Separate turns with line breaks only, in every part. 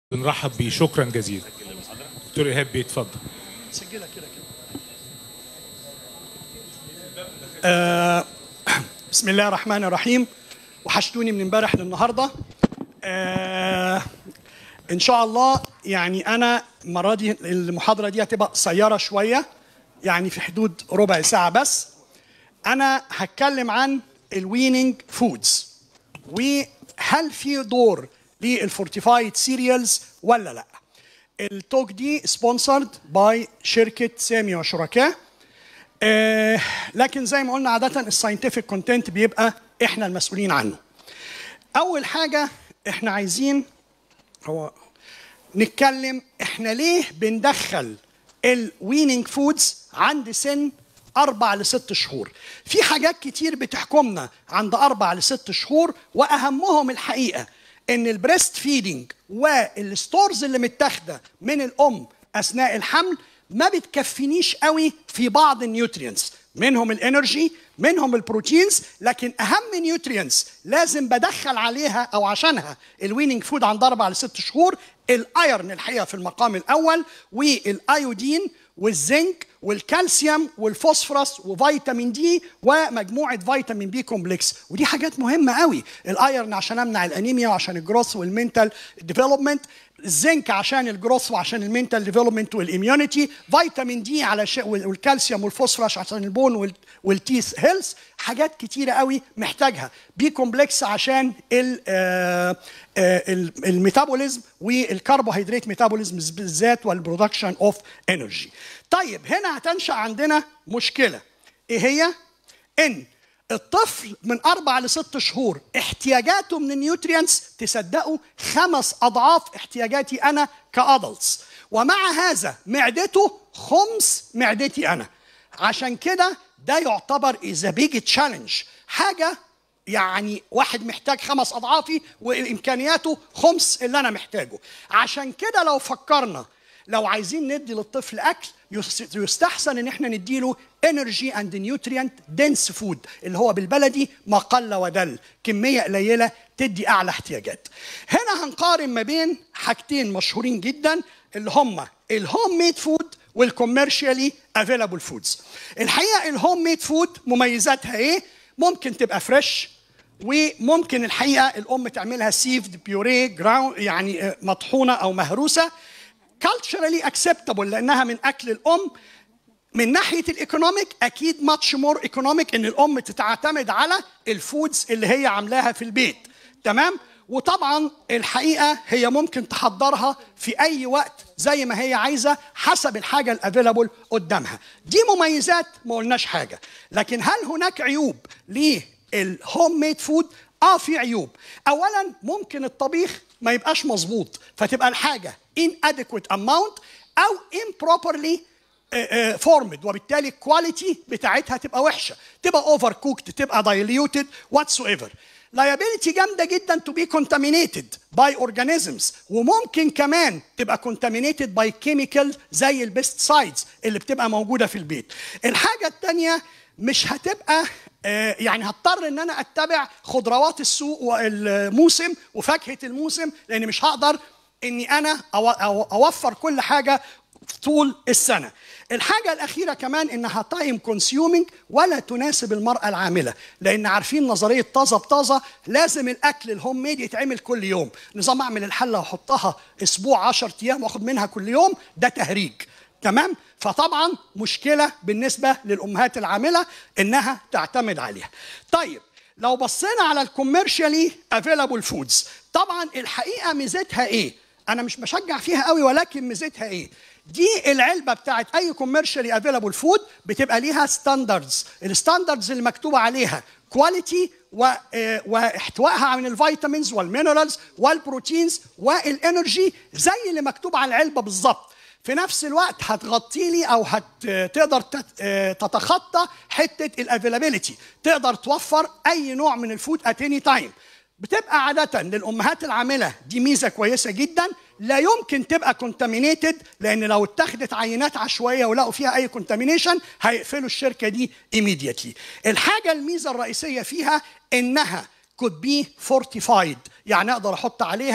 بنرحب بيه شكرا جزيلا دكتور ايهاب بيتفضل
سجلها كده كده آه بسم الله الرحمن الرحيم وحشتوني من امبارح للنهارده آه ان شاء الله يعني انا المره دي المحاضره دي هتبقى قصيره شويه يعني في حدود ربع ساعه بس انا هتكلم عن الويننج فودز وهل في دور للفورتيفايد سيريالز ولا لا التوك دي سبونسرد باي شركه سامي وشركاه آه لكن زي ما قلنا عاده الساينتفك كونتنت بيبقى احنا المسؤولين عنه اول حاجه احنا عايزين هو نتكلم احنا ليه بندخل الويننج فودز عند سن أربع لست شهور في حاجات كتير بتحكمنا عند أربع لست شهور وأهمهم الحقيقة إن البريست فيدنج والستورز اللي متاخدة من الأم أثناء الحمل ما بتكفينيش قوي في بعض النيوترينز منهم الانرجي منهم البروتينز لكن اهم نيوترينز لازم بدخل عليها او عشانها الويننج فود عند اربع لست شهور الايرن الحقيقه في المقام الاول والايودين والزنك والكالسيوم والفوسفورس وفيتامين دي ومجموعه فيتامين بي كومبلكس ودي حاجات مهمه قوي الايرن عشان امنع الانيميا وعشان الجروث والمنتال ديفلوبمنت الزنك عشان الجروث وعشان المنتال ديفلوبمنت والاميونيتي فيتامين دي على ش... والكالسيوم والفوسفورس عشان البون وال... والتيث هيلث حاجات كتيره قوي محتاجها بي كومبلكس عشان ال... آه... آه... الميتابوليزم والكربوهيدرات ميتابوليزم بالذات والبرودكشن اوف انرجي طيب هنا هتنشا عندنا مشكله ايه هي ان الطفل من أربع لست شهور احتياجاته من النيوترينتس تصدقوا خمس أضعاف احتياجاتي أنا كأدلتس ومع هذا معدته خمس معدتي أنا عشان كده ده يعتبر is a big challenge حاجة يعني واحد محتاج خمس أضعافي وإمكانياته خمس اللي أنا محتاجه عشان كده لو فكرنا لو عايزين ندي للطفل أكل يستحسن ان احنا نديله انرجي اند نيوتريانت دنس فود اللي هو بالبلدي ما قل ودل كميه قليله تدي اعلى احتياجات هنا هنقارن ما بين حاجتين مشهورين جدا اللي هم الهوم ميد فود والكوميرشالي افيلابل فودز الحقيقه الهوم ميد فود مميزاتها ايه ممكن تبقى فريش وممكن الحقيقه الام تعملها سيفد بيوري جراوند يعني مطحونه او مهروسه culturally acceptable لانها من اكل الام من ناحيه الايكونوميك اكيد ماتش مور ايكونوميك ان الام تعتمد على الفودز اللي هي عاملاها في البيت تمام وطبعا الحقيقه هي ممكن تحضرها في اي وقت زي ما هي عايزه حسب الحاجه الافيلابل قدامها دي مميزات ما قلناش حاجه لكن هل هناك عيوب للهوم ميد فود اه في عيوب اولا ممكن الطبيخ ما يبقاش مظبوط فتبقى الحاجه inadequate amount او improperly فورمد وبالتالي الكواليتي بتاعتها تبقى وحشه تبقى اوفر كوكت تبقى دايليوتد واتس ايفر liability جامده جدا to be contaminated by organisms وممكن كمان تبقى contaminated by chemical زي البيستسايدز اللي بتبقى موجوده في البيت الحاجه الثانيه مش هتبقى يعني هضطر ان انا اتبع خضروات السوق والموسم وفاكهه الموسم لان مش هقدر اني انا اوفر كل حاجه طول السنه الحاجة الأخيرة كمان إنها تايم كونسيومينج ولا تناسب المرأة العاملة لأن عارفين نظرية طازة بطازة لازم الأكل الهوم ميد يتعمل كل يوم نظام أعمل الحلة وأحطها أسبوع 10 أيام وأخد منها كل يوم ده تهريج تمام فطبعا مشكلة بالنسبة للأمهات العاملة إنها تعتمد عليها طيب لو بصينا على الكوميرشالي افيلابل فودز طبعا الحقيقة ميزتها إيه أنا مش بشجع فيها قوي ولكن ميزتها إيه دي العلبه بتاعت اي كوميرشالي افيلابل فود بتبقى ليها ستاندردز الستاندردز اللي مكتوب عليها كواليتي واحتوائها من الفيتامينز والمينرالز والبروتينز والانرجي زي اللي مكتوب على العلبه بالظبط في نفس الوقت هتغطي لي او هتقدر تتخطى حته الافيلابيلتي تقدر توفر اي نوع من الفود ات اني تايم بتبقى عادة للأمهات العاملة دي ميزة كويسة جدا لا يمكن تبقى كونتامينيتد لأن لو اتخذت عينات عشوائية ولقوا فيها أي كونتامينيشن هيقفلوا الشركة دي immediately. الحاجة الميزة الرئيسية فيها إنها could be fortified يعني أقدر أحط عليها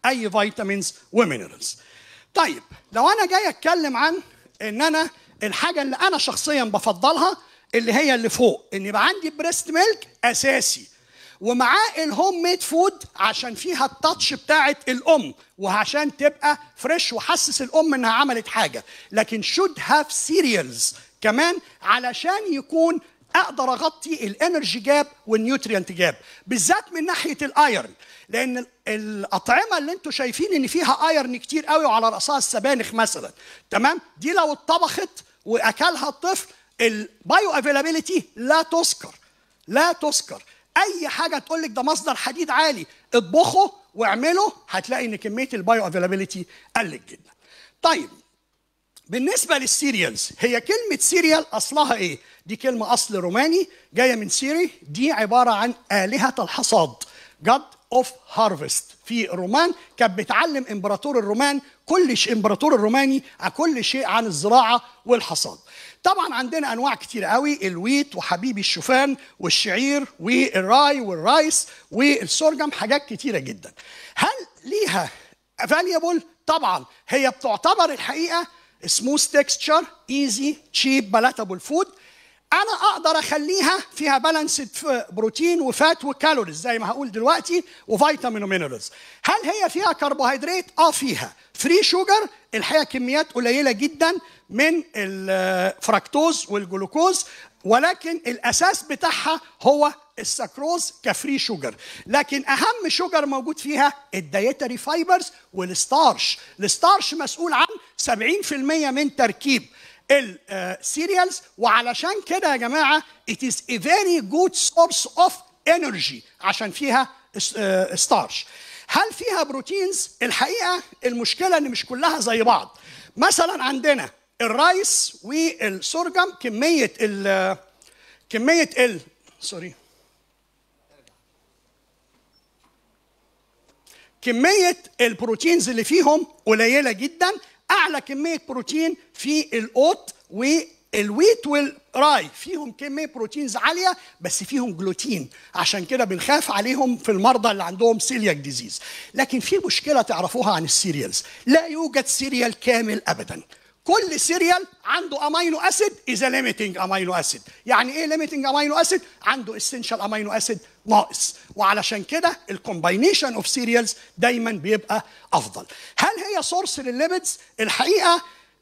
اي فيتامينز ومينرالز طيب لو انا جاي اتكلم عن ان انا الحاجه اللي انا شخصيا بفضلها اللي هي اللي فوق ان يبقى عندي بريست ميلك اساسي ومعاه الهوم ميد فود عشان فيها التاتش بتاعه الام وعشان تبقى فريش وحسس الام انها عملت حاجه لكن should have cereals كمان علشان يكون اقدر اغطي الانرجي جاب والنيوتريانت جاب بالذات من ناحيه الايرن لان الاطعمه اللي انتم شايفين ان فيها ايرن كتير قوي وعلى راسها السبانخ مثلا تمام دي لو اتطبخت واكلها الطفل البايو افيلابيلتي لا تذكر لا تذكر اي حاجه تقول لك ده مصدر حديد عالي اطبخه واعمله هتلاقي ان كميه البايو افيلابيلتي قلت جدا طيب بالنسبة للسيريالز هي كلمة سيريال أصلها إيه؟ دي كلمة أصل روماني جاية من سيري دي عبارة عن آلهة الحصاد God of Harvest في الرومان كانت بتعلم إمبراطور الرومان كل شيء إمبراطور الروماني عن كل شيء عن الزراعة والحصاد طبعا عندنا أنواع كتير قوي الويت وحبيبي الشوفان والشعير والراي والرايس والسرجم حاجات كتيرة جدا هل ليها valuable؟ طبعا هي بتعتبر الحقيقة سموث تكستشر ايزي تشيب بلاتابل فود انا اقدر اخليها فيها بالانسد بروتين وفات وكالوريز زي ما هقول دلوقتي وفيتامين ومينرالز هل هي فيها كربوهيدرات اه فيها فري شوجر الحقيقه كميات قليله جدا من الفركتوز والجلوكوز ولكن الاساس بتاعها هو السكروز كفري شوجر لكن اهم شوجر موجود فيها الدايتري فايبرز والستارش الستارش مسؤول عن 70% من تركيب السيريالز وعلشان كده يا جماعه it is a very good source of energy عشان فيها ستارش هل فيها بروتينز الحقيقه المشكله ان مش كلها زي بعض مثلا عندنا الرايس والسرجم كميه ال كميه ال سوري كميه البروتينز اللي فيهم قليله جدا اعلى كميه بروتين في الاوت والويت والراي فيهم كميه بروتينز عاليه بس فيهم جلوتين عشان كده بنخاف عليهم في المرضى اللي عندهم سيلياك ديزيز لكن في مشكله تعرفوها عن السيريالز لا يوجد سيريال كامل ابدا كل سيريال عنده امينو اسيد از ليميتنج امينو اسيد يعني ايه ليميتنج امينو اسيد عنده اسينشال امينو اسيد ناقص وعلشان كده الكومباينيشن اوف سيريالز دايما بيبقى افضل هل هي سورس للليبيدز الحقيقه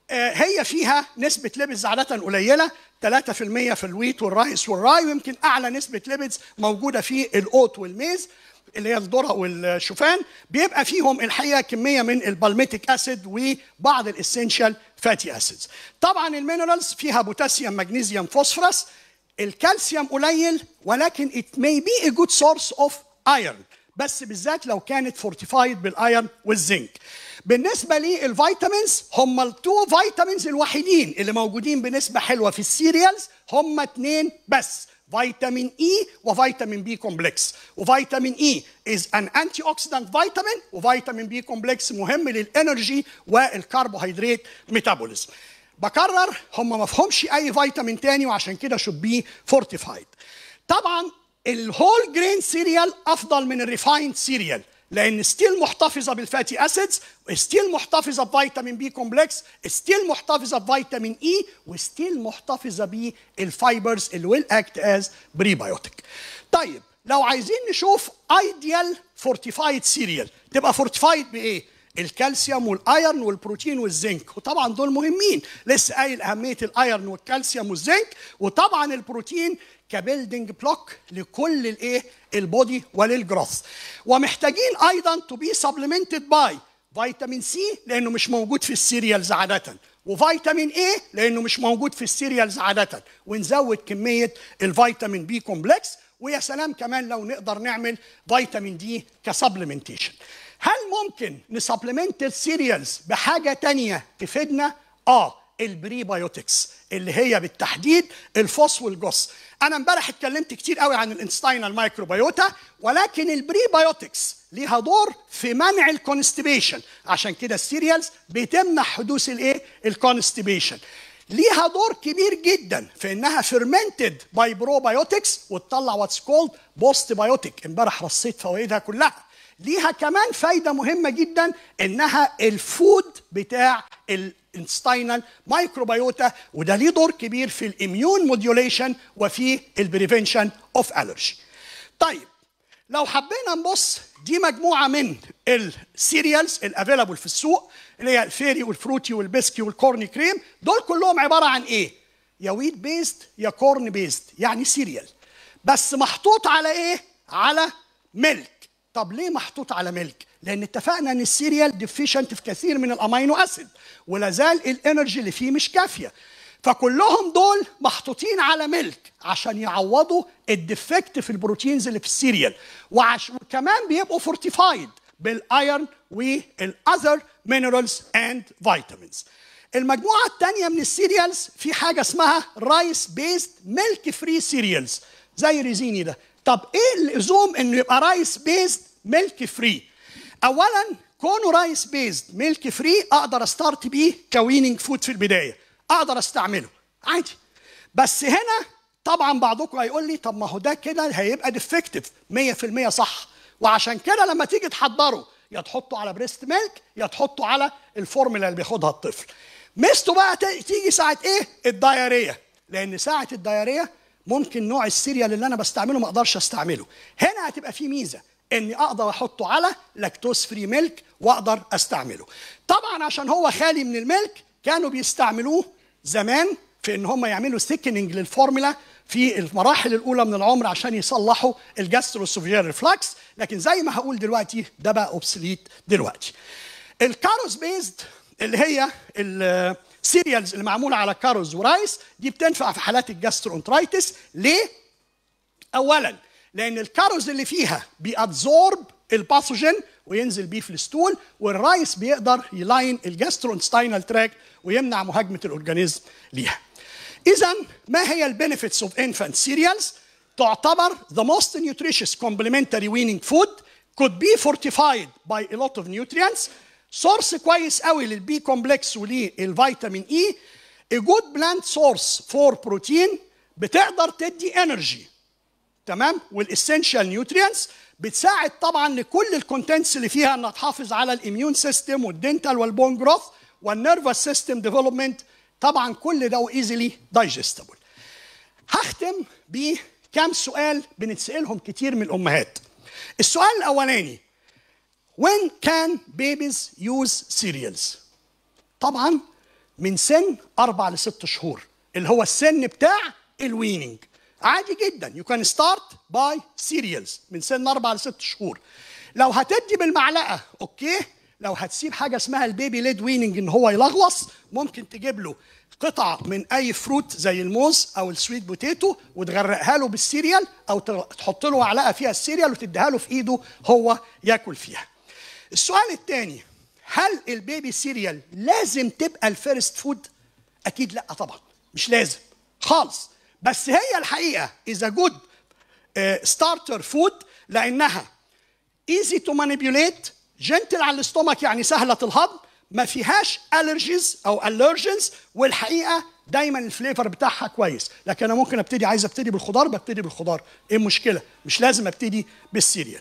هي فيها نسبة ليبيدز عادة قليلة 3% في الويت والرايس والراي ويمكن أعلى نسبة ليبيدز موجودة في الأوت والميز اللي هي الذره والشوفان بيبقى فيهم الحقيقه كميه من البالميتيك اسيد وبعض الاسينشال فاتي اسيدز طبعا المينرالز فيها بوتاسيوم مغنيسيوم فوسفورس الكالسيوم قليل ولكن it may be a good source of iron بس بالذات لو كانت فورتيفايد بالايرن والزنك بالنسبه للفيتامينز هم التو فيتامينز الوحيدين اللي موجودين بنسبه حلوه في السيريالز هم اثنين بس فيتامين اي وفيتامين بي كومبلكس وفيتامين اي از ان انتي اوكسيدانت فيتامين وفيتامين بي كومبلكس مهم للانرجي والكربوهيدرات ميتابوليزم بكرر هم ما فيهمش اي فيتامين تاني وعشان كده should be fortified طبعا الهول جرين سيريال افضل من الريفايند سيريال لان ستيل محتفظه بالفاتي اسيدز ستيل محتفظه بفيتامين بي كومبلكس ستيل محتفظه بفيتامين اي وستيل محتفظه بالفايبرز اللي ويل اكت از بريبايوتيك طيب لو عايزين نشوف ايديال فورتيفايد سيريال تبقى فورتيفايد بايه الكالسيوم والايرن والبروتين والزنك وطبعا دول مهمين لسه قايل اهميه الايرن والكالسيوم والزنك وطبعا البروتين كبيلدينج بلوك لكل الايه البودي وللجروث ومحتاجين ايضا تو بي سبلمنتد باي فيتامين سي لانه مش موجود في السيريالز عاده وفيتامين اي لانه مش موجود في السيريالز عاده ونزود كميه الفيتامين بي كومبلكس ويا سلام كمان لو نقدر نعمل فيتامين دي كسبلمنتيشن هل ممكن نسبلمنت السيريالز بحاجه تانية تفيدنا اه البريبايوتكس اللي هي بالتحديد الفوس والجوس انا امبارح اتكلمت كتير قوي عن الانستاينال مايكروبيوتا ولكن البريبايوتكس ليها دور في منع الكونستيبيشن عشان كده السيريالز بتمنع حدوث الايه الكونستيبيشن ليها دور كبير جدا في انها فيرمنتد باي بروبايوتكس وتطلع واتس كولد بوست بايوتيك امبارح رصيت فوائدها كلها ليها كمان فايده مهمه جدا انها الفود بتاع الانستينال مايكروبيوتا وده ليه دور كبير في الاميون موديوليشن وفي البريفنشن اوف الرجي طيب لو حبينا نبص دي مجموعه من السيريالز الافيلابل في السوق اللي هي الفيري والفروتي والبسكي والكورن كريم دول كلهم عباره عن ايه يا ويت بيست يا كورن بيست يعني سيريال بس محطوط على ايه على ميلك طب ليه محطوط على ميلك لان اتفقنا ان السيريال ديفيشنت في كثير من الامينو اسيد ولا زال الانرجي اللي فيه مش كافيه فكلهم دول محطوطين على ميلك عشان يعوضوا الديفكت في البروتينز اللي في السيريال وعش... وكمان بيبقوا فورتيفايد بالايرن والاذر مينرالز اند فيتامينز المجموعه الثانيه من السيريالز في حاجه اسمها رايس بيست ميلك فري سيريالز زي ريزيني ده طب ايه اللزوم انه يبقى رايس بيست ميلك فري اولا كونه رايس بيست ميلك فري اقدر استارت بيه كويننج فود في البدايه اقدر استعمله عادي بس هنا طبعا بعضكم هيقول لي طب ما هو ده كده هيبقى ديفكتيف 100% صح وعشان كده لما تيجي تحضره يا تحطه على بريست ميلك يا تحطه على الفورمولا اللي بياخدها الطفل ميزته بقى تيجي ساعه ايه الدايريه لان ساعه الدايريه ممكن نوع السيريال اللي انا بستعمله ما اقدرش استعمله هنا هتبقى في ميزه اني اقدر احطه على لاكتوز فري ميلك واقدر استعمله طبعا عشان هو خالي من الميلك كانوا بيستعملوه زمان في ان هم يعملوا سيكننج للفورمولا في المراحل الاولى من العمر عشان يصلحوا الجاستروسوفيجيال ريفلاكس لكن زي ما هقول دلوقتي ده بقى اوبسليت دلوقتي الكاروز بيزد اللي هي السيريالز اللي معموله على كاروز ورايس دي بتنفع في حالات الجاسترونترايتس ليه اولا لان الكاروز اللي فيها بيابزورب الباثوجين وينزل بيه في الستول والرايس بيقدر يلاين الجاسترونستاينال تراك ويمنع مهاجمه الاورجانيزم ليها. اذا ما هي البنفيتس اوف انفانت سيريالز؟ تعتبر the most nutritious complementary weaning food could be fortified by a lot of nutrients سورس كويس قوي للبي كومبلكس وللفيتامين اي a good plant source for protein بتقدر تدي انرجي تمام والاسينشال نيوترينتس بتساعد طبعا لكل الكونتنتس اللي فيها انها تحافظ على الاميون سيستم والدنتال والبون جروث والنيرفس سيستم ديفلوبمنت طبعا كل ده ايزلي دايجستبل هختم بكام سؤال بنتسالهم كتير من الامهات السؤال الاولاني when can babies use cereals طبعا من سن أربع لست شهور اللي هو السن بتاع الويننج عادي جدا you can start by cereals من سن أربع لست شهور لو هتدي بالمعلقة أوكي لو هتسيب حاجة اسمها البيبي ليد ويننج إن هو يلغوص ممكن تجيب له قطعة من أي فروت زي الموز أو السويت بوتيتو وتغرقها له بالسيريال أو تحط له معلقة فيها السيريال وتديها له في إيده هو ياكل فيها السؤال الثاني هل البيبي سيريال لازم تبقى الفيرست فود؟ اكيد لا طبعا مش لازم خالص بس هي الحقيقه اذا جود ستارتر فود لانها ايزي تو مانيبيوليت جنتل على الاستومك يعني سهله الهضم ما فيهاش الرجيز او الرجنز والحقيقه دايما الفليفر بتاعها كويس لكن انا ممكن ابتدي عايز ابتدي بالخضار ببتدي بالخضار ايه المشكله مش لازم ابتدي بالسيريال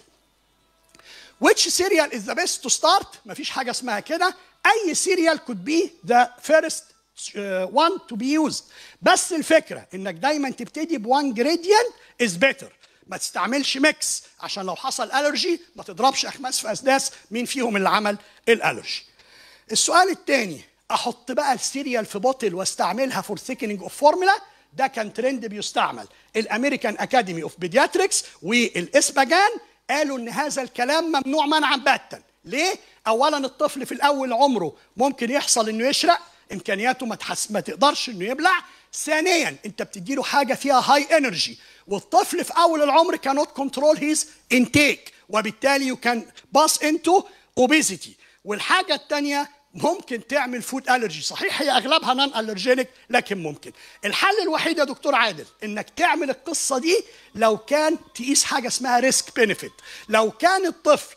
which cereal is the best to start مفيش حاجة اسمها كده أي cereal could be the first uh, one to be used بس الفكرة إنك دايما تبتدي بوان gradient is better ما تستعملش ميكس عشان لو حصل الرجي ما تضربش اخماس في اسداس مين فيهم اللي عمل الالرجي السؤال الثاني احط بقى السيريال في بوتل واستعملها فور ثيكنينج اوف فورمولا ده كان ترند بيستعمل الامريكان اكاديمي اوف بيدياتريكس والاسباجان قالوا ان هذا الكلام ممنوع منعا باتا ليه اولا الطفل في الاول عمره ممكن يحصل انه يشرق امكانياته ما, تحس... ما تقدرش انه يبلع ثانيا انت بتدي له حاجه فيها هاي انرجي والطفل في اول العمر كانوت كنترول هيز انتيك وبالتالي يو كان باس انتو اوبيزيتي والحاجه الثانيه ممكن تعمل فود الرجي صحيح هي اغلبها نون الرجينيك لكن ممكن الحل الوحيد يا دكتور عادل انك تعمل القصه دي لو كان تقيس حاجه اسمها ريسك بينيفيت لو كان الطفل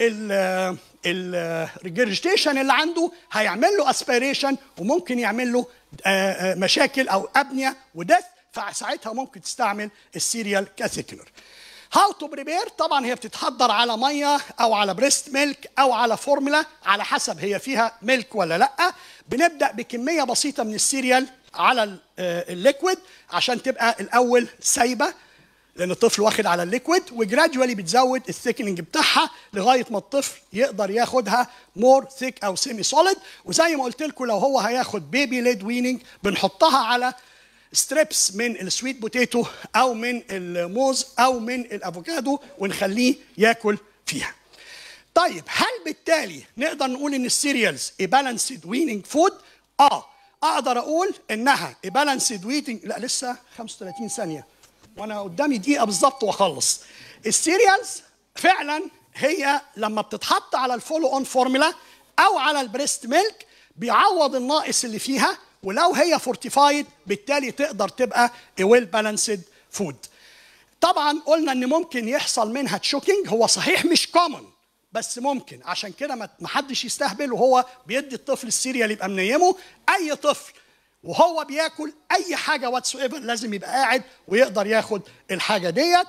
الريجرجيتيشن اللي عنده هيعمل له اسبيريشن وممكن يعمل له مشاكل او ابنيه ودث فساعتها ممكن تستعمل السيريال كاثيكلر هاو تو بريبير طبعا هي بتتحضر على ميه او على بريست ميلك او على فورمولا على حسب هي فيها ميلك ولا لا بنبدا بكميه بسيطه من السيريال على ال- آه، الليكويد عشان تبقى الاول سايبه لان الطفل واخد على الليكويد وجراديوالي بتزود الثيكننج بتاعها لغايه ما الطفل يقدر ياخدها مور ثيك او سيمي سوليد وزي ما قلت لكم لو هو هياخد بيبي ليد ويننج بنحطها على ستريبس من السويت بوتيتو او من الموز او من الافوكادو ونخليه ياكل فيها طيب هل بالتالي نقدر نقول ان السيريالز بالانسد ويننج فود اه اقدر اقول انها بالانسد ويتنج لا لسه 35 ثانيه وانا قدامي دقيقه بالظبط واخلص السيريالز فعلا هي لما بتتحط على الفولو اون فورمولا او على البريست ميلك بيعوض الناقص اللي فيها ولو هي فورتيفايد بالتالي تقدر تبقى ويل بالانسد فود طبعا قلنا ان ممكن يحصل منها تشوكينج هو صحيح مش كومن بس ممكن عشان كده ما ما حدش يستهبل وهو بيدي الطفل السيريال يبقى منيمه اي طفل وهو بياكل اي حاجه واتس ايفر لازم يبقى قاعد ويقدر ياخد الحاجه ديت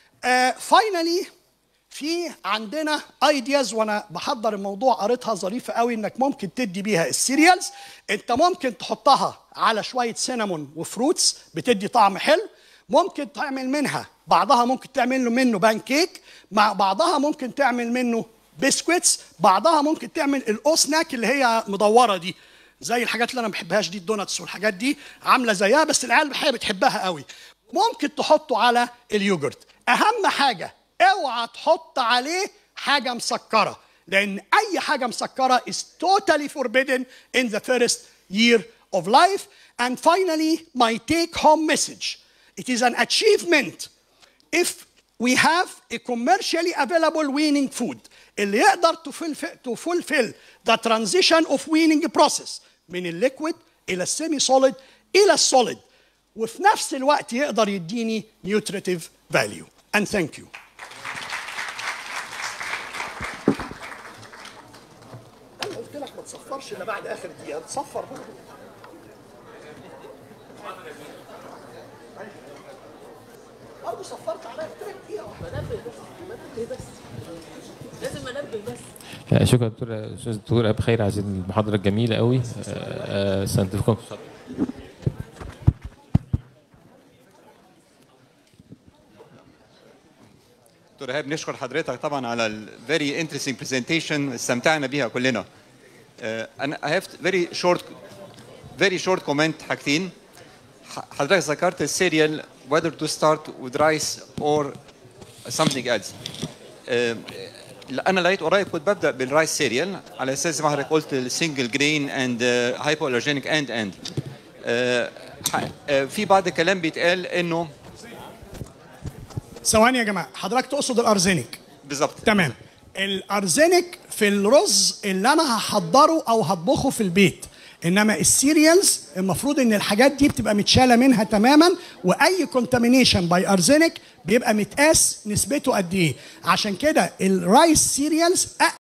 فاينلي في عندنا ايدياز وانا بحضر الموضوع قريتها ظريفه قوي انك ممكن تدي بيها السيريالز انت ممكن تحطها على شويه سينامون وفروتس بتدي طعم حلو ممكن تعمل منها بعضها ممكن تعمل له منه بان كيك مع بعضها ممكن تعمل منه بسكويتس بعضها ممكن تعمل الاوسناك اللي هي مدوره دي زي الحاجات اللي انا ما بحبهاش دي الدوناتس والحاجات دي عامله زيها بس العيال الحقيقه بتحبها قوي ممكن تحطه على اليوجرت اهم حاجه اوعى تحط عليه حاجه مسكره لان اي حاجه مسكره is totally forbidden in the first year of life and finally my take home message it is an achievement if we have a commercially available weaning food اللي يقدر to fulfill, to fulfill the transition of weaning process من الليكويد الى السيمي سوليد الى السوليد وفي نفس الوقت يقدر يديني nutritive value and thank you انا قلت لك ما تصفرش الا بعد اخر دقيقه تصفر برضه برضه صفرت عليا قلت لك دقيقه واحده
منبه بس منبه بس لازم منبه بس
آه، شكرا دكتور استاذ دكتور اب خير عايزين المحاضره الجميله قوي سنتفكم
دكتور ايهاب نشكر حضرتك طبعا على ال very interesting presentation استمتعنا بيها كلنا. آه، انا I have very short very short comment حاجتين. ح- حضرتك ذكرت السيريال whether to start with rice or something else. آه، لا، انا لقيت قريب كنت ببدا بالرايس سيريال على اساس زي ما حضرتك قلت السنجل جرين اند هايبو الرجينيك اند اند في بعض الكلام بيتقال انه
ثواني يا جماعه حضرتك تقصد الارزينيك
بالظبط
تمام الارزينيك في الرز اللي انا هحضره او هطبخه في البيت انما السيريالز المفروض ان الحاجات دي بتبقى متشاله منها تماما واي كونتامينيشن باي ارزينيك بيبقى متقاس نسبته قد ايه عشان كده الرايس سيريالز